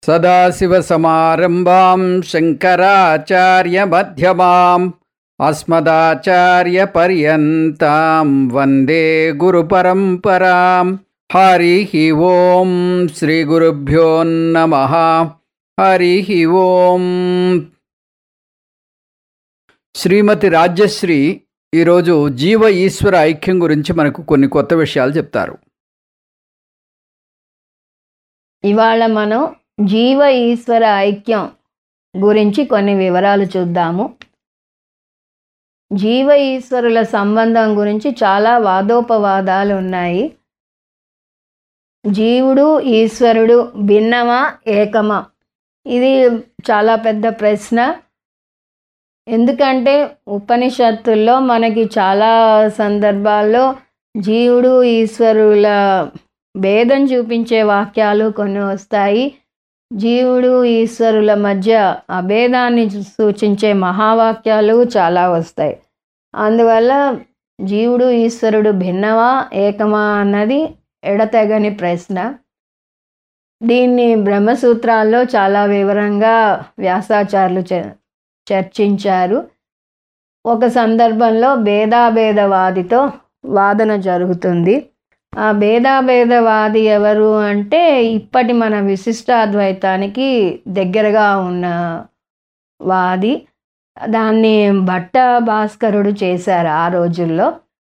సదాశివసమారంభాం శంకరాచార్యమధ్యమాం అస్మదాచార్యపర్యంతాం వందే గురుపరంపరాం హరి ఓం శ్రీగురుభ్యో నమ హరి ఓం శ్రీమతి రాజ్యశ్రీ ఈరోజు జీవ ఈశ్వర ఐక్యం గురించి మనకు కొన్ని కొత్త విషయాలు చెప్తారు ఇవాళ మనం జీవ ఈశ్వర ఐక్యం గురించి కొన్ని వివరాలు చూద్దాము జీవ ఈశ్వరుల సంబంధం గురించి చాలా వాదోపవాదాలు ఉన్నాయి జీవుడు ఈశ్వరుడు భిన్నమా ఏకమా ఇది చాలా పెద్ద ప్రశ్న ఎందుకంటే ఉపనిషత్తుల్లో మనకి చాలా సందర్భాల్లో జీవుడు ఈశ్వరుల భేదం చూపించే వాక్యాలు కొన్ని వస్తాయి జీవుడు ఈశ్వరుల మధ్య అభేదాన్ని సూచించే మహావాక్యాలు చాలా వస్తాయి అందువల్ల జీవుడు ఈశ్వరుడు భిన్నమా ఏకమా అన్నది ఎడతెగని ప్రశ్న దీన్ని బ్రహ్మసూత్రాల్లో చాలా వివరంగా వ్యాసాచార్యులు చర్చించారు ఒక సందర్భంలో భేదాభేదవాదితో వాదన జరుగుతుంది ఆ భేదాభేదవాది ఎవరు అంటే ఇప్పటి మన విశిష్టాద్వైతానికి దగ్గరగా ఉన్న వాది దాన్ని భట్ట భాస్కరుడు చేశారు ఆ రోజుల్లో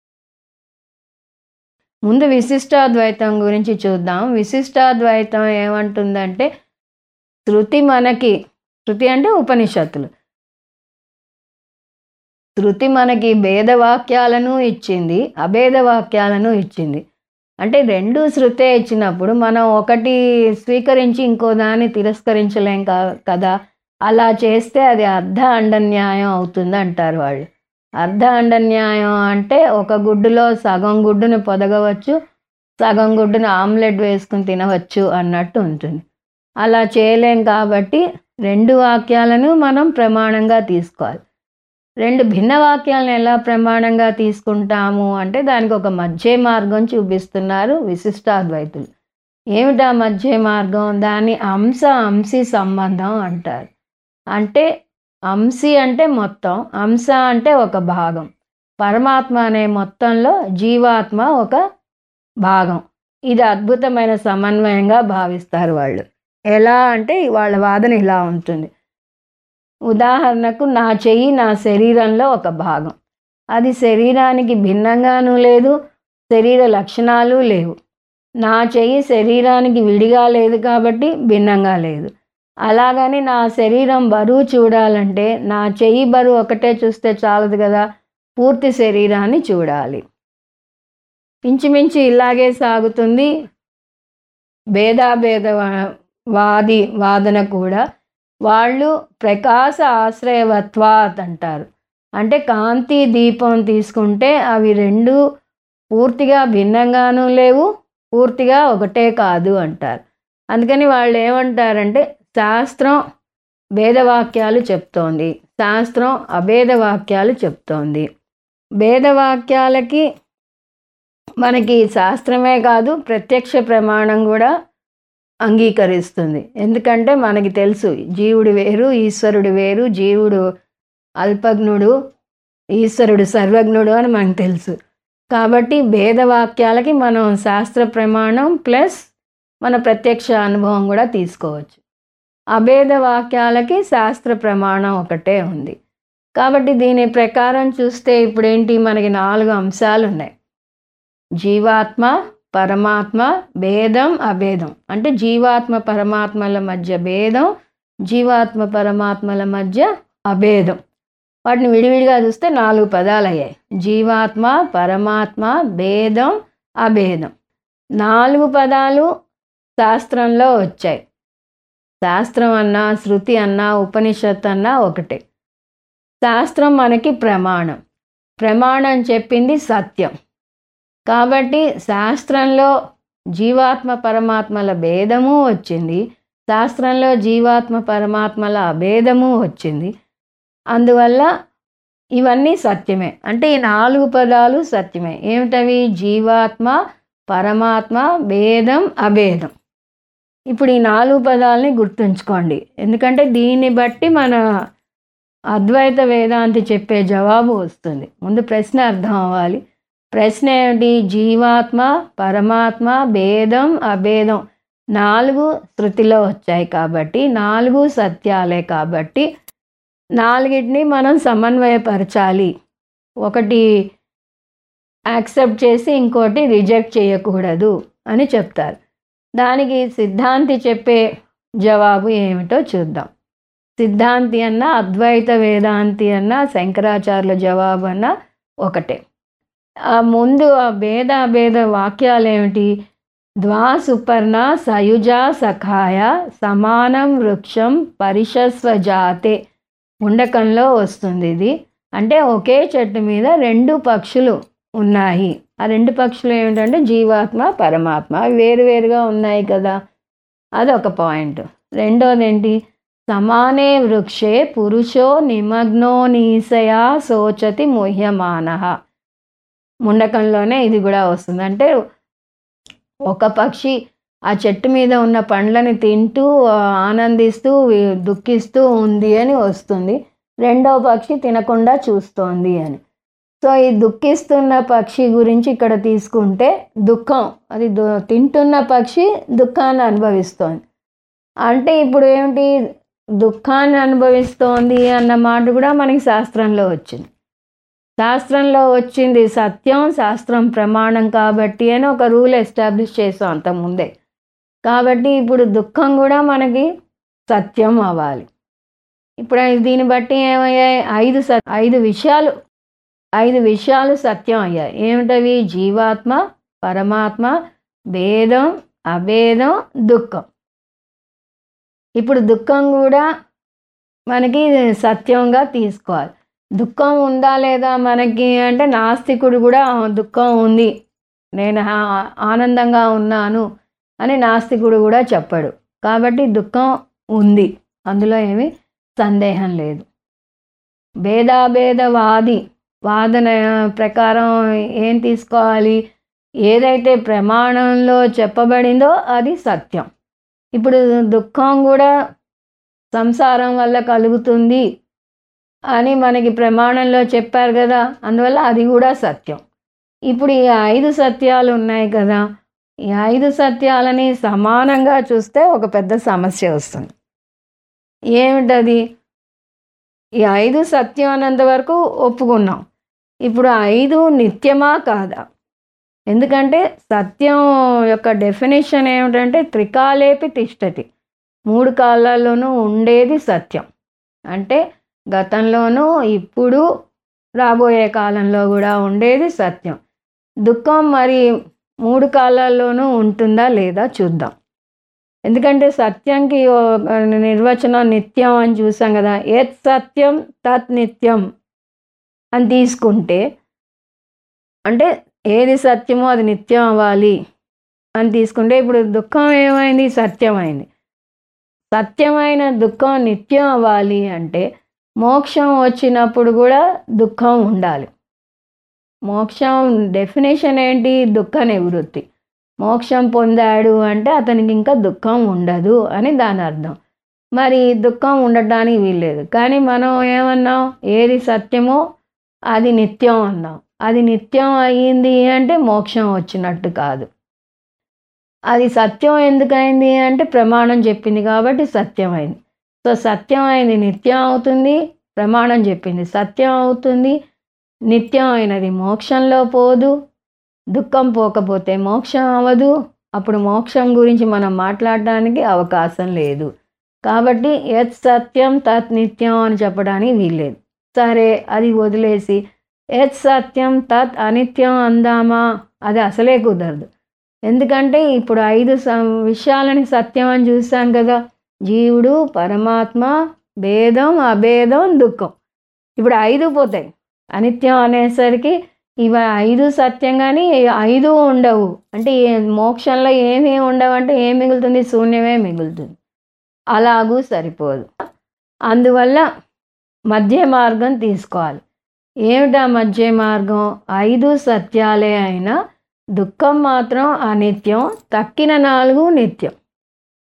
ముందు విశిష్టాద్వైతం గురించి చూద్దాం విశిష్టాద్వైతం ఏమంటుందంటే శృతి మనకి శృతి అంటే ఉపనిషత్తులు శృతి మనకి భేదవాక్యాలను ఇచ్చింది అభేదవాక్యాలను ఇచ్చింది అంటే రెండు శృతే ఇచ్చినప్పుడు మనం ఒకటి స్వీకరించి ఇంకో దాన్ని తిరస్కరించలేం కదా అలా చేస్తే అది అర్ధ అండన్యాయం అవుతుంది అంటారు వాళ్ళు అర్ధ అండన్యాయం అంటే ఒక గుడ్డులో సగం గుడ్డును పొదగవచ్చు సగం గుడ్డును ఆమ్లెట్ వేసుకుని తినవచ్చు అన్నట్టు ఉంటుంది అలా చేయలేం కాబట్టి రెండు వాక్యాలను మనం ప్రమాణంగా తీసుకోవాలి రెండు భిన్న వాక్యాలను ఎలా ప్రమాణంగా తీసుకుంటాము అంటే దానికి ఒక మధ్య మార్గం చూపిస్తున్నారు విశిష్టాద్వైతులు ఏమిటా మధ్య మార్గం దాన్ని అంశ అంశి సంబంధం అంటారు అంటే అంశి అంటే మొత్తం అంశ అంటే ఒక భాగం పరమాత్మ అనే మొత్తంలో జీవాత్మ ఒక భాగం ఇది అద్భుతమైన సమన్వయంగా భావిస్తారు వాళ్ళు ఎలా అంటే వాళ్ళ వాదన ఇలా ఉంటుంది ఉదాహరణకు నా చెయ్యి నా శరీరంలో ఒక భాగం అది శరీరానికి భిన్నంగానూ లేదు శరీర లక్షణాలు లేవు నా చెయ్యి శరీరానికి విడిగా లేదు కాబట్టి భిన్నంగా లేదు అలాగని నా శరీరం బరువు చూడాలంటే నా చెయ్యి బరువు ఒకటే చూస్తే చాలదు కదా పూర్తి శరీరాన్ని చూడాలి ఇంచుమించు ఇలాగే సాగుతుంది భేదాభేద వాది వాదన కూడా వాళ్ళు ప్రకాశ ఆశ్రయవత్వాత్ అంటారు అంటే కాంతి దీపం తీసుకుంటే అవి రెండు పూర్తిగా భిన్నంగానూ లేవు పూర్తిగా ఒకటే కాదు అంటారు అందుకని వాళ్ళు ఏమంటారంటే శాస్త్రం భేదవాక్యాలు చెప్తోంది శాస్త్రం అభేద వాక్యాలు చెప్తోంది భేదవాక్యాలకి మనకి శాస్త్రమే కాదు ప్రత్యక్ష ప్రమాణం కూడా అంగీకరిస్తుంది ఎందుకంటే మనకి తెలుసు జీవుడు వేరు ఈశ్వరుడు వేరు జీవుడు అల్పజ్ఞుడు ఈశ్వరుడు సర్వజ్ఞుడు అని మనకు తెలుసు కాబట్టి భేదవాక్యాలకి మనం శాస్త్ర ప్రమాణం ప్లస్ మన ప్రత్యక్ష అనుభవం కూడా తీసుకోవచ్చు అభేద వాక్యాలకి శాస్త్ర ప్రమాణం ఒకటే ఉంది కాబట్టి దీని ప్రకారం చూస్తే ఇప్పుడేంటి మనకి నాలుగు అంశాలు ఉన్నాయి జీవాత్మ పరమాత్మ భేదం అభేదం అంటే జీవాత్మ పరమాత్మల మధ్య భేదం జీవాత్మ పరమాత్మల మధ్య అభేదం వాటిని విడివిడిగా చూస్తే నాలుగు పదాలు అయ్యాయి జీవాత్మ పరమాత్మ భేదం అభేదం నాలుగు పదాలు శాస్త్రంలో వచ్చాయి శాస్త్రం అన్నా శృతి అన్నా ఉపనిషత్ అన్నా ఒకటే శాస్త్రం మనకి ప్రమాణం ప్రమాణం చెప్పింది సత్యం కాబట్టి శాస్త్రంలో జీవాత్మ పరమాత్మల భేదము వచ్చింది శాస్త్రంలో జీవాత్మ పరమాత్మల అభేదము వచ్చింది అందువల్ల ఇవన్నీ సత్యమే అంటే ఈ నాలుగు పదాలు సత్యమే ఏమిటవి జీవాత్మ పరమాత్మ భేదం అభేదం ఇప్పుడు ఈ నాలుగు పదాలని గుర్తుంచుకోండి ఎందుకంటే దీన్ని బట్టి మన అద్వైత వేదాంతి చెప్పే జవాబు వస్తుంది ముందు ప్రశ్న అర్థం అవ్వాలి ప్రశ్న ఏమిటి జీవాత్మ పరమాత్మ భేదం అభేదం నాలుగు శృతిలో వచ్చాయి కాబట్టి నాలుగు సత్యాలే కాబట్టి నాలుగిటిని మనం సమన్వయపరచాలి ఒకటి యాక్సెప్ట్ చేసి ఇంకోటి రిజెక్ట్ చేయకూడదు అని చెప్తారు దానికి సిద్ధాంతి చెప్పే జవాబు ఏమిటో చూద్దాం సిద్ధాంతి అన్న అద్వైత వేదాంతి అన్న శంకరాచార్యుల జవాబు అన్న ఒకటే ఆ ముందు ఆ భేద అభేద వాక్యాలు ఏమిటి ద్వా సుపర్ణ సయుజ సఖాయ సమానం వృక్షం పరిషస్వ జాతే ఉండకంలో వస్తుంది ఇది అంటే ఒకే చెట్టు మీద రెండు పక్షులు ఉన్నాయి ఆ రెండు పక్షులు ఏమిటంటే జీవాత్మ పరమాత్మ అవి వేరువేరుగా ఉన్నాయి కదా అదొక పాయింట్ రెండోది ఏంటి సమానే వృక్షే పురుషో నిమగ్నో నీసయా శోచతి ముహ్యమాన ముండకంలోనే ఇది కూడా వస్తుంది అంటే ఒక పక్షి ఆ చెట్టు మీద ఉన్న పండ్లని తింటూ ఆ, ఆనందిస్తూ వి- దుఃఖిస్తూ ఉంది అని వస్తుంది రెండో పక్షి తినకుండా చూస్తోంది అని సో ఈ దుఃఖిస్తున్న పక్షి గురించి ఇక్కడ తీసుకుంటే దుఃఖం అది దు- తింటున్న పక్షి దుఃఖాన్ని అనుభవిస్తోంది అంటే ఇప్పుడు ఏమిటి దుఃఖాన్ని అనుభవిస్తోంది అన్న మాట కూడా మనకి శాస్త్రంలో వచ్చింది శాస్త్రంలో వచ్చింది సత్యం శాస్త్రం ప్రమాణం కాబట్టి అని ఒక రూల్ ఎస్టాబ్లిష్ చేసాం అంతకుముందే కాబట్టి ఇప్పుడు దుఃఖం కూడా మనకి సత్యం అవ్వాలి ఇప్పుడు దీన్ని బట్టి ఏమయ్యాయి ఐదు స ఐదు విషయాలు ఐదు విషయాలు సత్యం అయ్యాయి ఏమిటవి జీవాత్మ పరమాత్మ భేదం అభేదం దుఃఖం ఇప్పుడు దుఃఖం కూడా మనకి సత్యంగా తీసుకోవాలి దుఃఖం ఉందా లేదా మనకి అంటే నాస్తికుడు కూడా "ఆ, దుఃఖం ఉంది నేను ఆ- ఆనందంగా ఉన్నాను అని నాస్తికుడు కూడా చెప్పాడు కాబట్టి దుఃఖం ఉంది అందులో ఏమీ సందేహం లేదు భేదాభేదవాది వాదన ప్రకారం ఏం తీసుకోవాలి ఏదైతే ప్రమాణంలో చెప్పబడిందో అది సత్యం ఇప్పుడు దుఃఖం కూడా సంసారం వల్ల కలుగుతుంది అని మనకి ప్రమాణంలో చెప్పారు కదా అందువల్ల అది కూడా సత్యం ఇప్పుడు ఈ ఐదు సత్యాలు ఉన్నాయి కదా ఈ ఐదు సత్యాలని సమానంగా చూస్తే ఒక పెద్ద సమస్య వస్తుంది ఏమిటది ఈ ఐదు సత్యం అన్నంత వరకు ఒప్పుకున్నాం ఇప్పుడు ఐదు నిత్యమా కాదా ఎందుకంటే సత్యం యొక్క డెఫినేషన్ ఏమిటంటే త్రికాలేపి తిష్టతి మూడు కాలాల్లోనూ ఉండేది సత్యం అంటే గతంలోనూ ఇప్పుడు రాబోయే కాలంలో కూడా ఉండేది సత్యం దుఃఖం మరి మూడు కాలాల్లోనూ ఉంటుందా లేదా చూద్దాం ఎందుకంటే సత్యంకి ఒక నిర్వచనం నిత్యం అని చూసాం కదా యత్ సత్యం తత్ నిత్యం అని తీసుకుంటే అంటే ఏది సత్యమో అది నిత్యం అవ్వాలి అని తీసుకుంటే ఇప్పుడు దుఃఖం ఏమైంది సత్యమైంది సత్యమైన దుఃఖం నిత్యం అవ్వాలి అంటే మోక్షం వచ్చినప్పుడు కూడా దుఃఖం ఉండాలి మోక్షం డెఫినేషన్ ఏంటి దుఃఖ నివృత్తి మోక్షం పొందాడు అంటే అతనికి ఇంకా దుఃఖం ఉండదు అని దాని అర్థం మరి దుఃఖం ఉండటానికి వీల్లేదు కానీ మనం ఏమన్నాం ఏది సత్యమో అది నిత్యం అన్నాం అది నిత్యం అయ్యింది అంటే మోక్షం వచ్చినట్టు కాదు అది సత్యం ఎందుకైంది అంటే ప్రమాణం చెప్పింది కాబట్టి సత్యమైంది సో సత్యం అయింది నిత్యం అవుతుంది ప్రమాణం చెప్పింది సత్యం అవుతుంది నిత్యం అయినది మోక్షంలో పోదు దుఃఖం పోకపోతే మోక్షం అవ్వదు అప్పుడు మోక్షం గురించి మనం మాట్లాడడానికి అవకాశం లేదు కాబట్టి యత్ సత్యం తత్ నిత్యం అని చెప్పడానికి వీల్లేదు సరే అది వదిలేసి యత్ సత్యం తత్ అనిత్యం అందామా అది అసలే కుదరదు ఎందుకంటే ఇప్పుడు ఐదు సం- విషయాలని సత్యం అని చూసాం కదా జీవుడు పరమాత్మ భేదం అభేదం దుఃఖం ఇప్పుడు ఐదు పోతాయి అనిత్యం అనేసరికి ఇవి ఐదు సత్యం కానీ ఐదు ఉండవు అంటే ఏ- మోక్షంలో ఏమీ ఉండవు అంటే ఏం మిగులుతుంది శూన్యమే మిగులుతుంది అలాగూ సరిపోదు అందువల్ల మధ్య మార్గం తీసుకోవాలి ఏమిటా మధ్య మార్గం ఐదు సత్యాలే అయినా దుఃఖం మాత్రం అనిత్యం తక్కిన నాలుగు నిత్యం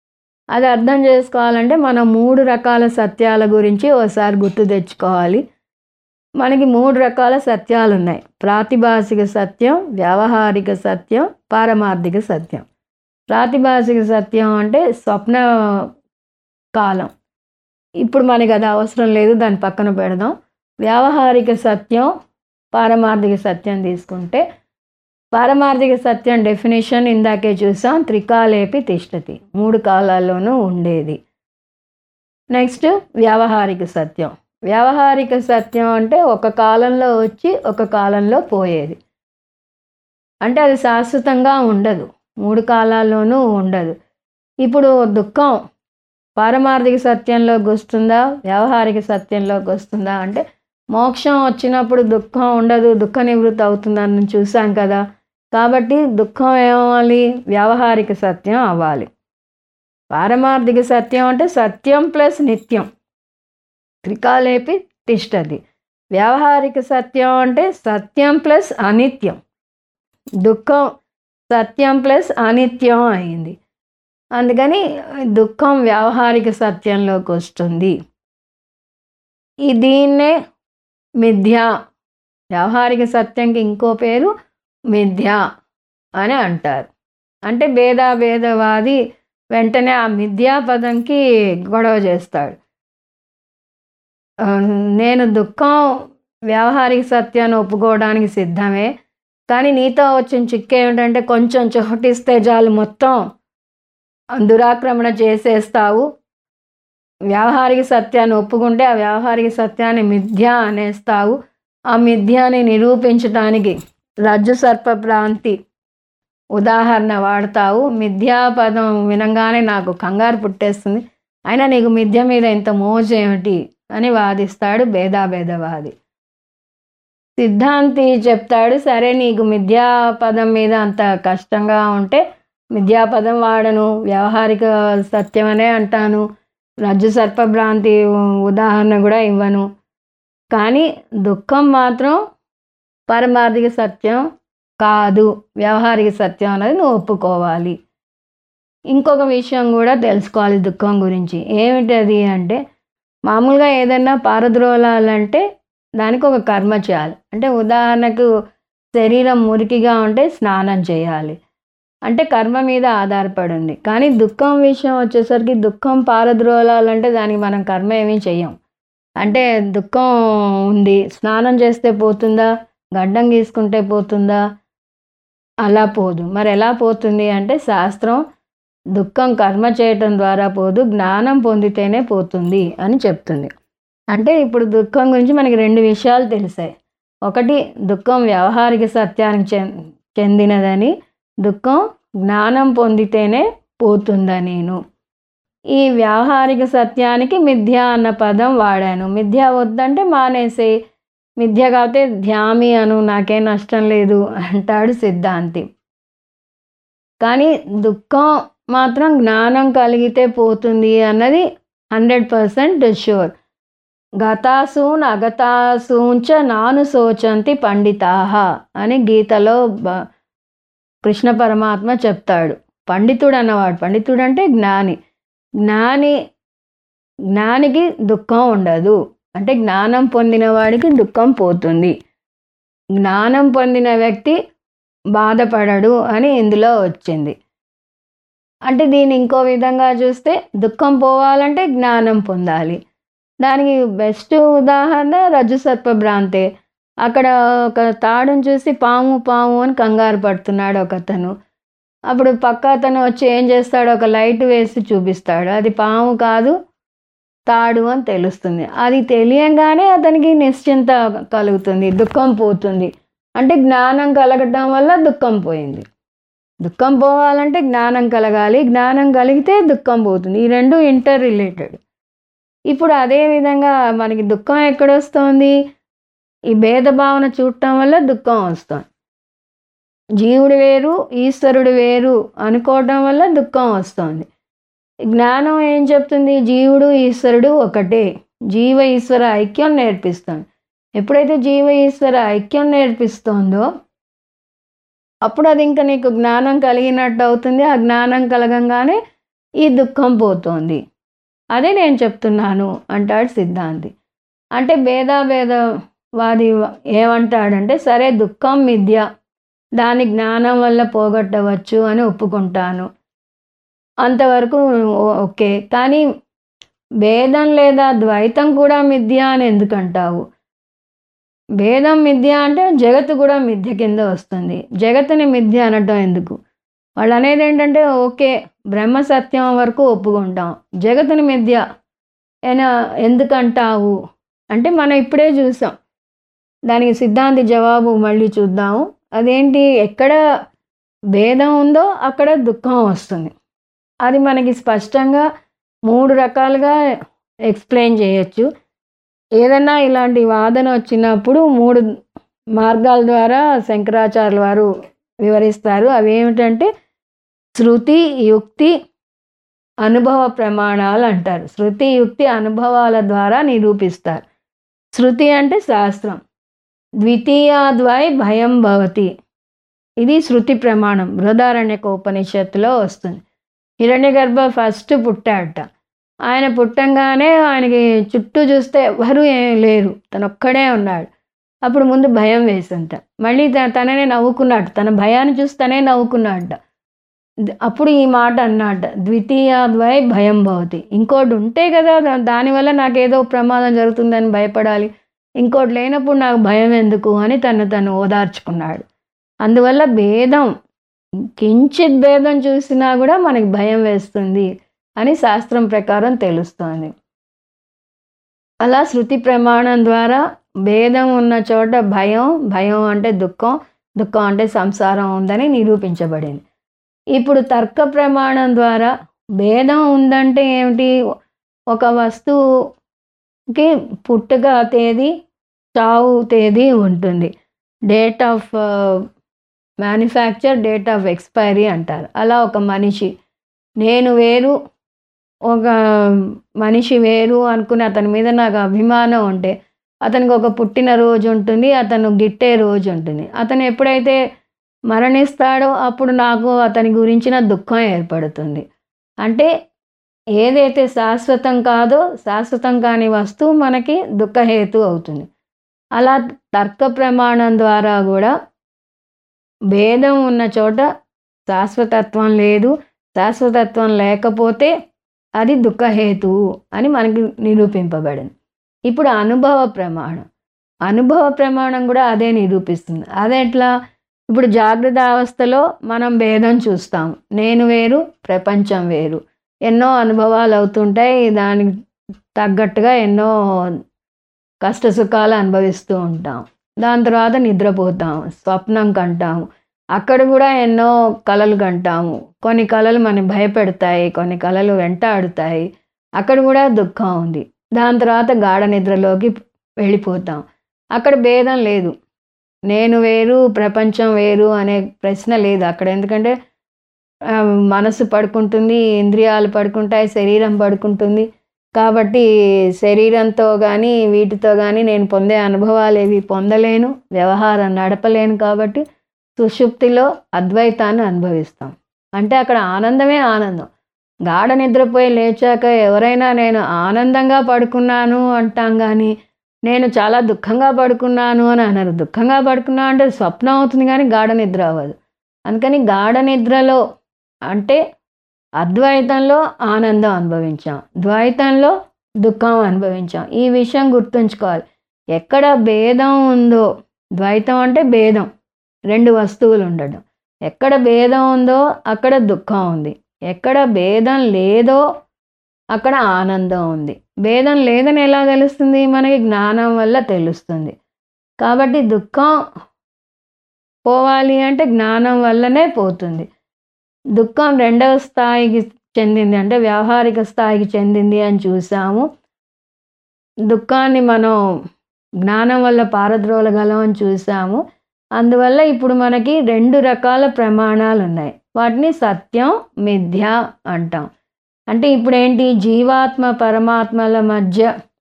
అది అర్థం చేసుకోవాలంటే మనం మూడు రకాల సత్యాల గురించి ఒకసారి గుర్తు తెచ్చుకోవాలి మనకి మూడు రకాల సత్యాలు ఉన్నాయి ప్రాతిభాసిక సత్యం వ్యావహారిక సత్యం పారమార్థిక సత్యం ప్రాతిభాసిక సత్యం అంటే స్వప్న కాలం ఇప్పుడు మనకి అది అవసరం లేదు దాని పక్కన పెడదాం వ్యావహారిక సత్యం పారమార్థిక సత్యం తీసుకుంటే పారమార్థిక సత్యం డెఫినేషన్ ఇందాకే చూసాం త్రికాలేపి తిష్టతి మూడు కాలాల్లోనూ ఉండేది నెక్స్ట్ వ్యావహారిక సత్యం వ్యావహారిక సత్యం అంటే ఒక కాలంలో వచ్చి ఒక కాలంలో పోయేది అంటే అది శాశ్వతంగా ఉండదు మూడు కాలాల్లోనూ ఉండదు ఇప్పుడు దుఃఖం పారమార్థిక సత్యంలోకి వస్తుందా వ్యావహారిక సత్యంలోకి వస్తుందా అంటే మోక్షం వచ్చినప్పుడు దుఃఖం ఉండదు దుఃఖ నివృత్తి అవుతుందని చూసాం కదా కాబట్టి దుఃఖం ఏమవ్వాలి వ్యావహారిక సత్యం అవ్వాలి పారమార్థిక సత్యం అంటే సత్యం ప్లస్ నిత్యం త్రికాలేపి తిష్టది వ్యావహారిక సత్యం అంటే సత్యం ప్లస్ అనిత్యం దుఃఖం సత్యం ప్లస్ అనిత్యం అయింది అందుకని దుఃఖం వ్యావహారిక సత్యంలోకి వస్తుంది ఈ దీన్నే మిథ్య వ్యావహారిక సత్యంకి ఇంకో పేరు మిథ్య అని అంటారు అంటే భేదాభేదవాది వెంటనే ఆ మిథ్యా పదంకి గొడవ చేస్తాడు ఆ, నేను దుఃఖం వ్యావహారిక సత్యాన్ని ఒప్పుకోవడానికి సిద్ధమే కానీ నీతో వచ్చిన చిక్కు ఏమిటంటే కొంచెం చోటిస్తే చాలు మొత్తం దురాక్రమణ చేసేస్తావు వ్యావహారిక సత్యాన్ని ఒప్పుకుంటే ఆ వ్యావహారిక సత్యాన్ని మిథ్య అనేస్తావు ఆ మిథ్యాన్ని నిరూపించడానికి రజ్జు సర్ప ప్రాంతి ఉదాహరణ వాడతావు మిథ్యా పదం వినంగానే నాకు కంగారు పుట్టేస్తుంది అయినా నీకు మిథ్య మీద ఇంత మోజు ఏమిటి అని వాదిస్తాడు భేదాభేదవాది సిద్ధాంతి చెప్తాడు సరే నీకు మిథ్యా పదం మీద అంత కష్టంగా ఉంటే మిథ్యా పదం వాడను వ్యవహారిక సత్యం అనే అంటాను రజ్జు సర్పభ్రాంతి ఉదాహరణ కూడా ఇవ్వను కానీ దుఃఖం మాత్రం పారమార్థిక సత్యం కాదు వ్యవహారిక సత్యం అనేది నువ్వు ఒప్పుకోవాలి ఇంకొక విషయం కూడా తెలుసుకోవాలి దుఃఖం గురించి ఏమిటది అంటే మామూలుగా ఏదైనా పారద్రోలాలంటే దానికి ఒక కర్మ చేయాలి అంటే ఉదాహరణకు శరీరం మురికిగా ఉంటే స్నానం చేయాలి అంటే కర్మ మీద ఆధారపడి ఉంది కానీ దుఃఖం విషయం వచ్చేసరికి దుఃఖం పారద్రోలాలంటే దానికి మనం కర్మ ఏమీ చెయ్యం అంటే దుఃఖం ఉంది స్నానం చేస్తే పోతుందా గడ్డం గీసుకుంటే పోతుందా అలా పోదు మరి ఎలా పోతుంది అంటే శాస్త్రం దుఃఖం కర్మ చేయటం ద్వారా పోదు జ్ఞానం పొందితేనే పోతుంది అని చెప్తుంది అంటే ఇప్పుడు దుఃఖం గురించి మనకి రెండు విషయాలు తెలిసాయి ఒకటి దుఃఖం వ్యవహారిక సత్యానికి చెం చెందినదని దుఃఖం జ్ఞానం పొందితేనే పోతుందా నేను ఈ వ్యావహారిక సత్యానికి మిథ్య అన్న పదం వాడాను మిథ్య వద్దంటే మానేసే మిథ్య కాకపోతే ధ్యామి అను నాకేం నష్టం లేదు అంటాడు సిద్ధాంతి కానీ దుఃఖం మాత్రం జ్ఞానం కలిగితే పోతుంది అన్నది హండ్రెడ్ పర్సెంట్ షూర్ గతాసూన్ అగతాసూంచ నాను శోచంతి పండితాహ అని గీతలో బ- కృష్ణ పరమాత్మ చెప్తాడు పండితుడు అన్నవాడు పండితుడు అంటే జ్ఞాని జ్ఞాని జ్ఞానికి దుఃఖం ఉండదు అంటే జ్ఞానం పొందిన వాడికి దుఃఖం పోతుంది జ్ఞానం పొందిన వ్యక్తి బాధపడడు అని ఇందులో వచ్చింది అంటే దీన్ని ఇంకో విధంగా చూస్తే దుఃఖం పోవాలంటే జ్ఞానం పొందాలి దానికి బెస్ట్ ఉదాహరణ రజ్జు సర్ప భ్రాంతే అక్కడ ఒక తాడును చూసి పాము పాము అని కంగారు పడుతున్నాడు ఒక అతను అప్పుడు పక్క అతను వచ్చి ఏం చేస్తాడు ఒక లైట్ వేసి చూపిస్తాడు అది పాము కాదు తాడు అని తెలుస్తుంది అది తెలియంగానే అతనికి నిశ్చింత కలుగుతుంది దుఃఖం పోతుంది అంటే జ్ఞానం కలగటం వల్ల దుఃఖం పోయింది దుఃఖం పోవాలంటే జ్ఞానం కలగాలి జ్ఞానం కలిగితే దుఃఖం పోతుంది ఈ రెండు ఇంటర్ రిలేటెడ్ ఇప్పుడు అదే విధంగా మనకి దుఃఖం ఎక్కడొస్తోంది ఈ భేదభావన చూడటం వల్ల దుఃఖం వస్తుంది జీవుడు వేరు ఈశ్వరుడు వేరు అనుకోవటం వల్ల దుఃఖం వస్తుంది జ్ఞానం ఏం చెప్తుంది జీవుడు ఈశ్వరుడు ఒకటే జీవ ఈశ్వర ఐక్యం నేర్పిస్తుంది ఎప్పుడైతే జీవ ఈశ్వర ఐక్యం నేర్పిస్తుందో అప్పుడు అది ఇంకా నీకు జ్ఞానం కలిగినట్టు అవుతుంది ఆ జ్ఞానం కలగంగానే ఈ దుఃఖం పోతోంది అదే నేను చెప్తున్నాను అంటాడు సిద్ధాంతి అంటే భేదాభేదవాది ఏమంటాడంటే సరే దుఃఖం మిథ్య దాని జ్ఞానం వల్ల పోగొట్టవచ్చు అని ఒప్పుకుంటాను అంతవరకు ఓ- ఓకే కానీ భేదం లేదా ద్వైతం కూడా మిథ్య అని ఎందుకంటావు భేదం మిథ్య అంటే జగత్తు కూడా మిథ్య కింద వస్తుంది జగత్తుని మిథ్య అనటం ఎందుకు వాళ్ళు అనేది ఏంటంటే ఓకే బ్రహ్మ సత్యం వరకు ఒప్పుకుంటాం జగత్తుని మిథ్య అయినా ఎందుకంటావు అంటే మనం ఇప్పుడే చూసాం దానికి సిద్ధాంతి జవాబు మళ్ళీ చూద్దాము అదేంటి ఎక్కడ భేదం ఉందో అక్కడ దుఃఖం వస్తుంది అది మనకి స్పష్టంగా మూడు రకాలుగా ఎక్స్ప్లెయిన్ చేయొచ్చు ఏదన్నా ఇలాంటి వాదన వచ్చినప్పుడు మూడు మార్గాల ద్వారా శంకరాచార్యుల వారు వివరిస్తారు అవి ఏమిటంటే శృతి యుక్తి అనుభవ ప్రమాణాలు అంటారు శృతి యుక్తి అనుభవాల ద్వారా నిరూపిస్తారు శృతి అంటే శాస్త్రం ద్వితీయాద్వై భయం భవతి ఇది శృతి ప్రమాణం బృహదారణ్యక ఉపనిషత్తులో వస్తుంది హిరణ్యగర్భ ఫస్ట్ పుట్టాడట ఆయన పుట్టంగానే ఆయనకి చుట్టూ చూస్తే ఎవరు ఏం లేరు తను ఒక్కడే ఉన్నాడు అప్పుడు ముందు భయం వేసంత మళ్ళీ త- తననే నవ్వుకున్నాడు తన భయాన్ని చూసి తనే నవ్వుకున్నాడట ద- అప్పుడు ఈ మాట అన్నాట ద్వితీయాద్వై భయం భవతి ఇంకోటి ఉంటే కదా దా- దానివల్ల నాకేదో ప్రమాదం జరుగుతుందని భయపడాలి ఇంకోటి లేనప్పుడు నాకు భయం ఎందుకు అని తను తను ఓదార్చుకున్నాడు అందువల్ల భేదం కించిత్ భేదం చూసినా కూడా మనకి భయం వేస్తుంది అని శాస్త్రం ప్రకారం తెలుస్తోంది అలా శృతి ప్రమాణం ద్వారా భేదం ఉన్న చోట భయం భయం అంటే దుఃఖం దుఃఖం అంటే సంసారం ఉందని నిరూపించబడింది ఇప్పుడు తర్క ప్రమాణం ద్వారా భేదం ఉందంటే ఏమిటి ఒక వస్తువుకి పుట్టుక తేదీ చావు తేదీ ఉంటుంది date of manufacture date of expiry అంటారు అలా ఒక మనిషి నేను వేరు ఒక మనిషి వేరు అనుకుని అతని మీద నాకు అభిమానం ఉంటే అతనికి ఒక పుట్టిన రోజు ఉంటుంది అతను గిట్టే రోజు ఉంటుంది అతను ఎప్పుడైతే మరణిస్తాడో అప్పుడు నాకు అతని గురించిన దుఃఖం ఏర్పడుతుంది అంటే ఏదైతే శాశ్వతం కాదో శాశ్వతం కాని వస్తువు మనకి దుఃఖహేతు అవుతుంది అలా తర్క ప్రమాణం ద్వారా కూడా భేదం ఉన్న చోట శాశ్వతత్వం లేదు శాశ్వతత్వం లేకపోతే అది దుఃఖహేతువు అని మనకి నిరూపింపబడింది ఇప్పుడు అనుభవ ప్రమాణం అనుభవ ప్రమాణం కూడా అదే నిరూపిస్తుంది అదే ఎట్లా ఇప్పుడు జాగ్రత్త అవస్థలో మనం భేదం చూస్తాం నేను వేరు ప్రపంచం వేరు ఎన్నో అనుభవాలు అవుతుంటాయి దానికి తగ్గట్టుగా ఎన్నో కష్ట సుఖాలు అనుభవిస్తూ ఉంటాం దాని తర్వాత నిద్రపోతాం స్వప్నం కంటాము అక్కడ కూడా ఎన్నో కళలు కంటాము కొన్ని కళలు మనం భయపెడతాయి కొన్ని కళలు వెంటాడుతాయి అక్కడ కూడా దుఃఖం ఉంది దాని తర్వాత గాఢ నిద్రలోకి వెళ్ళిపోతాం అక్కడ భేదం లేదు నేను వేరు ప్రపంచం వేరు అనే ప్రశ్న లేదు అక్కడ ఎందుకంటే ఆ, మనసు పడుకుంటుంది ఇంద్రియాలు పడుకుంటాయి శరీరం పడుకుంటుంది కాబట్టి శరీరంతో కానీ వీటితో కానీ నేను పొందే అనుభవాలు ఏవి పొందలేను వ్యవహారం నడపలేను కాబట్టి సుషుప్తిలో అద్వైతాన్ని అనుభవిస్తాం అంటే అక్కడ ఆనందమే ఆనందం గాఢ నిద్రపోయి లేచాక ఎవరైనా నేను ఆనందంగా పడుకున్నాను అంటాం కానీ నేను చాలా దుఃఖంగా పడుకున్నాను అని అన్నారు దుఃఖంగా పడుకున్నా అంటే స్వప్నం అవుతుంది కానీ గాఢ నిద్ర అవ్వదు అందుకని గాఢ నిద్రలో అంటే అద్వైతంలో ఆనందం అనుభవించాం ద్వైతంలో దుఃఖం అనుభవించాం ఈ విషయం గుర్తుంచుకోవాలి ఎక్కడ భేదం ఉందో ద్వైతం అంటే భేదం రెండు వస్తువులు ఉండడం ఎక్కడ భేదం ఉందో అక్కడ దుఃఖం ఉంది ఎక్కడ భేదం లేదో అక్కడ ఆనందం ఉంది భేదం లేదని ఎలా తెలుస్తుంది మనకి జ్ఞానం వల్ల తెలుస్తుంది కాబట్టి దుఃఖం పోవాలి అంటే జ్ఞానం వల్లనే పోతుంది దుఃఖం రెండవ స్థాయికి చెందింది అంటే వ్యావహారిక స్థాయికి చెందింది అని చూసాము దుఃఖాన్ని మనం జ్ఞానం వల్ల పారద్రోలగలం అని చూసాము అందువల్ల ఇప్పుడు మనకి రెండు రకాల ప్రమాణాలు ఉన్నాయి వాటిని సత్యం మిథ్య అంటాం అంటే ఇప్పుడు ఏంటి జీవాత్మ పరమాత్మల మధ్య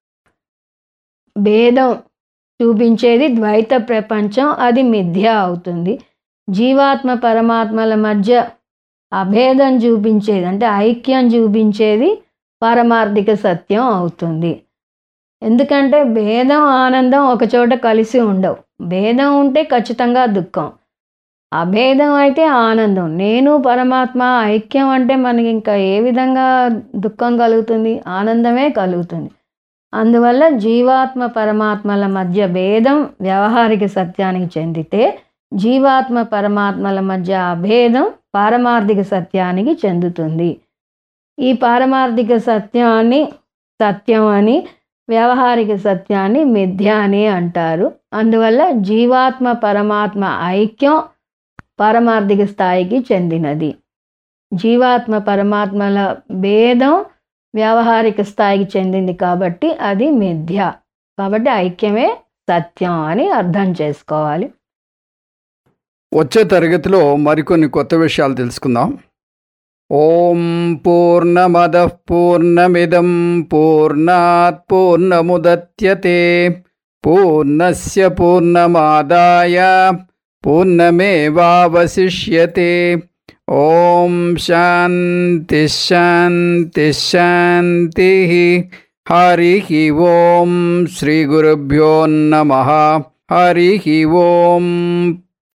భేదం చూపించేది ద్వైత ప్రపంచం అది మిథ్య అవుతుంది జీవాత్మ పరమాత్మల మధ్య అభేదం చూపించేది అంటే ఐక్యం చూపించేది పారమార్థిక సత్యం అవుతుంది ఎందుకంటే భేదం ఆనందం ఒకచోట కలిసి ఉండవు భేదం ఉంటే ఖచ్చితంగా దుఃఖం అభేదం అయితే ఆనందం నేను పరమాత్మ ఐక్యం అంటే మనకి ఇంకా ఏ విధంగా దుఃఖం కలుగుతుంది ఆనందమే కలుగుతుంది అందువల్ల జీవాత్మ పరమాత్మల మధ్య భేదం వ్యవహారిక సత్యానికి చెందితే జీవాత్మ పరమాత్మల మధ్య అభేదం పారమార్థిక సత్యానికి చెందుతుంది ఈ పారమార్థిక సత్యాన్ని సత్యం అని వ్యవహారిక సత్యాన్ని మిథ్య అని అంటారు అందువల్ల జీవాత్మ పరమాత్మ ఐక్యం పారమార్థిక స్థాయికి చెందినది జీవాత్మ పరమాత్మల భేదం వ్యావహారిక స్థాయికి చెందింది కాబట్టి అది మిథ్య కాబట్టి ఐక్యమే సత్యం అని అర్థం చేసుకోవాలి వచ్చే తరగతిలో మరికొన్ని కొత్త విషయాలు తెలుసుకుందాం ఓం పూర్ణమద పూర్ణమిదం పూర్ణాత్ పూర్ణముదత్యతే పూర్ణస్య పూర్ణమాదాయ పూర్ణమేవావశిష్యతే ఓం శాంతి శాంతి శాంతి హరి ఓం శ్రీ గురుభ్యో నమ హరి ఓం